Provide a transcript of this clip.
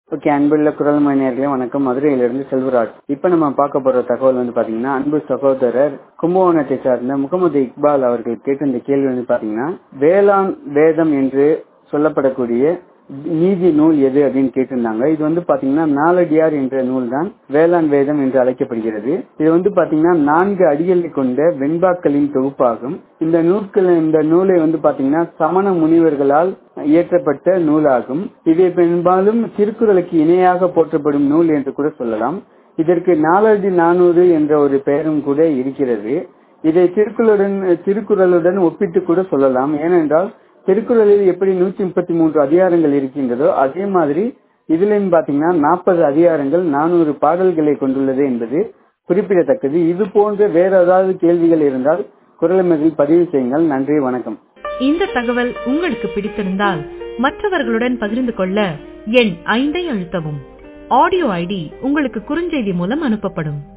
okay அன்புள்ள குரல் மணியர்களே வணக்கம் மதுரையிலிருந்து செல்வராஜ் இப்ப நம்ம பார்க்க போற தகவல் வந்து பாத்தீங்கன்னா அன்பு சகோதரர் கும்பகோணத்தை சார்ந்த முகமது இக்பால் அவர்கள் கேட்ட இந்த கேள்வி வந்து பாத்தீங்கன்னா வேளாண் வேதம் என்று சொல்லப்படக்கூடிய நீதி நூல் எது அப்படின்னு கேட்டிருந்தாங்க இது வந்து பாத்தீங்கன்னா நாலடியார் என்ற நூல் தான் வேளாண் வேதம் என்று அழைக்கப்படுகிறது இது வந்து பாத்தீங்கன்னா நான்கு அடிகளை கொண்ட வெண்பாக்களின் தொகுப்பாகும் இந்த நூல்கள் இந்த நூலை வந்து பாத்தீங்கன்னா சமண முனிவர்களால் இயற்றப்பட்ட நூலாகும் இதை பெரும்பாலும் திருக்குறளுக்கு இணையாக போற்றப்படும் நூல் என்று கூட சொல்லலாம் இதற்கு நாலடி நானூறு என்ற ஒரு பெயரும் கூட இருக்கிறது இதை திருக்குறளுடன் திருக்குறளுடன் ஒப்பிட்டு கூட சொல்லலாம் ஏனென்றால் திருக்குறளில் எப்படி நூற்றி முப்பத்தி மூன்று அதிகாரங்கள் இருக்கின்றதோ அதே மாதிரி இதுலயும் பாத்தீங்கன்னா நாற்பது அதிகாரங்கள் நானூறு பாடல்களை கொண்டுள்ளது என்பது குறிப்பிடத்தக்கது இது போன்ற வேற ஏதாவது கேள்விகள் இருந்தால் குரலமைதில் பதிவு செய்யுங்கள் நன்றி வணக்கம் இந்த தகவல் உங்களுக்கு பிடித்திருந்தால் மற்றவர்களுடன் பகிர்ந்து கொள்ள எண் ஐந்தை அழுத்தவும் ஆடியோ ஐடி உங்களுக்கு குறுஞ்செய்தி மூலம் அனுப்பப்படும்